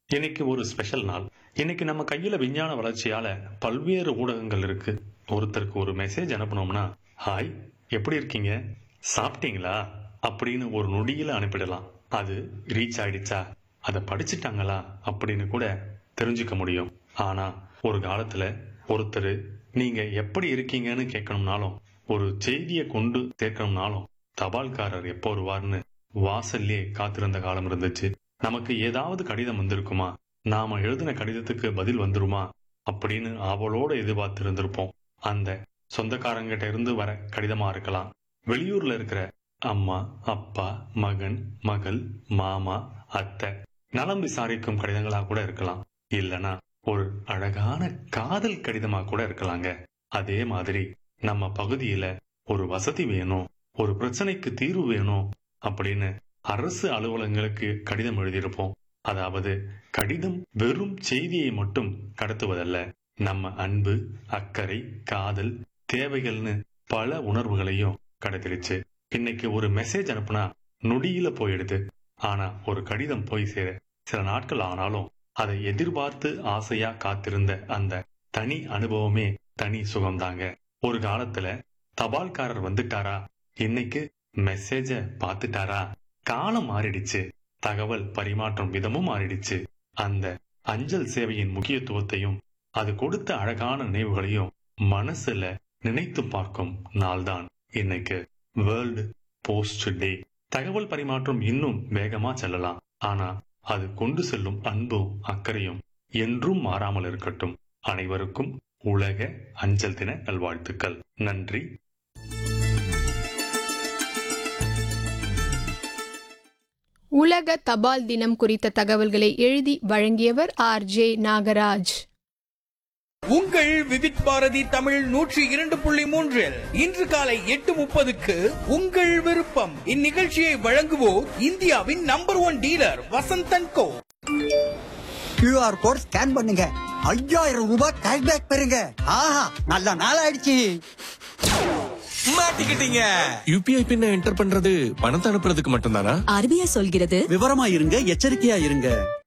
இன்னைக்கு ஒரு ஸ்பெஷல் நாள் இன்னைக்கு நம்ம கையில விஞ்ஞான வளர்ச்சியால பல்வேறு ஊடகங்கள் இருக்கு ஒருத்தருக்கு ஒரு மெசேஜ் அனுப்பணும்னா ஹாய் எப்படி இருக்கீங்க சாப்பிட்டீங்களா அப்படின்னு ஒரு நொடியில அனுப்பிடலாம் அது ரீச் ஆயிடுச்சா அதை படிச்சுட்டாங்களா அப்படின்னு கூட தெரிஞ்சுக்க முடியும் ஆனா ஒரு காலத்துல ஒருத்தர் நீங்க எப்படி இருக்கீங்கன்னு கேட்கணும்னாலும் ஒரு செய்தியை கொண்டு சேர்க்கணும்னாலும் தபால்காரர் எப்போ வருவார்னு வாசல்லே காத்திருந்த காலம் இருந்துச்சு நமக்கு ஏதாவது கடிதம் வந்திருக்குமா நாம எழுதின கடிதத்துக்கு பதில் வந்துருமா அப்படின்னு ஆவலோட எதிர்பார்த்து இருந்திருப்போம் அந்த சொந்தக்காரங்கிட்ட இருந்து வர கடிதமா இருக்கலாம் வெளியூர்ல இருக்கிற அம்மா அப்பா மகன் மகள் மாமா அத்தை நலம் விசாரிக்கும் கடிதங்களா கூட இருக்கலாம் இல்லனா ஒரு அழகான காதல் கடிதமா கூட இருக்கலாங்க அதே மாதிரி நம்ம பகுதியில ஒரு வசதி வேணும் ஒரு பிரச்சனைக்கு தீர்வு வேணும் அப்படின்னு அரசு அலுவலகங்களுக்கு கடிதம் எழுதியிருப்போம் அதாவது கடிதம் வெறும் செய்தியை மட்டும் கடத்துவதல்ல நம்ம அன்பு அக்கறை காதல் தேவைகள்னு பல உணர்வுகளையும் கடத்திடுச்சு இன்னைக்கு ஒரு மெசேஜ் அனுப்புனா நொடியில போயிடுது ஆனா ஒரு கடிதம் போய் சேர சில நாட்கள் ஆனாலும் அதை எதிர்பார்த்து ஆசையா காத்திருந்த அந்த தனி அனுபவமே தனி சுகம்தாங்க ஒரு காலத்துல தபால்காரர் வந்துட்டாரா இன்னைக்கு மெசேஜ பார்த்துட்டாரா காலம் மாறிடுச்சு தகவல் பரிமாற்றம் விதமும் மாறிடுச்சு அந்த அஞ்சல் சேவையின் முக்கியத்துவத்தையும் அது கொடுத்த அழகான நினைவுகளையும் மனசுல நினைத்து பார்க்கும் நாள்தான் இன்னைக்கு வேர்ல்டு போஸ்ட் டே தகவல் பரிமாற்றம் இன்னும் வேகமா செல்லலாம் ஆனா அது கொண்டு செல்லும் அன்பும் அக்கறையும் என்றும் மாறாமல் இருக்கட்டும் அனைவருக்கும் உலக அஞ்சல் தின நல்வாழ்த்துக்கள் நன்றி உலக தபால் தினம் குறித்த தகவல்களை எழுதி வழங்கியவர் ஆர் ஜே நாகராஜ் உங்கள் விவித் பாரதி தமிழ் நூற்றி இரண்டு புள்ளி மூன்றில் இன்று காலை எட்டு முப்பதுக்கு உங்கள் விருப்பம் இந்நிகழ்ச்சியை வழங்குவோர் இந்தியாவின் number one dealer Vasanthan co QR code scan பண்ணுங்க ஐயாயிரம் ரூபாய் கேஷ்பேக் பெறுங்க ஆஹா நல்ல நாள் ஆயிடுச்சு மாட்டிக்கிட்டீங்க யூபிஐ பின்ன என்டர் பண்றது பணத்தை அனுப்புறதுக்கு மட்டும்தானா ஆர்பிஐ சொல்கிறது விவரமா இருங்க எச்சரிக்கையா இருங்க